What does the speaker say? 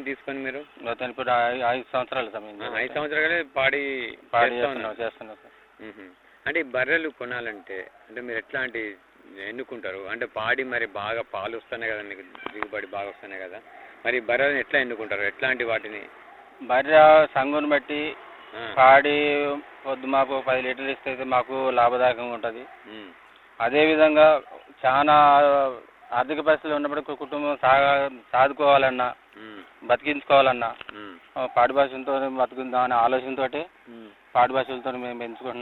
తీసుకొని మీరు గత ఇప్పుడు ఐ- ఐదు సంవత్సరాల సమయం ఆ, ఐదు సంవత్సరాలే పాడి పాడి చేస్తా చేస్తున్నాం ఉన్నారు. చేస్తున్నాం సార్ మ్మ్. అంటే ఈ బర్రెలు కొనాలంటే అంటే మీరు ఎట్లాంటి ఎన్నుకుంటారు అంటే పాడి మరి బాగా పాలు వస్తున్నాయి కదా మీకు దిగుబడి బాగా వస్తున్నాయి కదా మరి బర్రెలను ఎట్లా ఎన్నుకుంటారు ఎట్లాంటి వాటిని బర్రె సంగుని బట్టి ఆ, పాడి పొద్దు మాకు పది లీటర్లు ఇస్తే అయితే మాకు లాభదాయకంగా ఉంటుంది మ్మ్. అదేవిధంగా చాలా ఆర్థిక పరిస్థితులు ఉన్నప్పుడు కు- కుటుంబం సాగా సాదుకోవాలన్నా మ్మ్. బతికించుకోవాలన్నా మ్మ్. ఆ, పాడి భాషలతో బతుకుందాం అనే ఆలోచనతోటి మ్మ్. పాడి భాషలతో మేము పెంచుకుంటున్నాం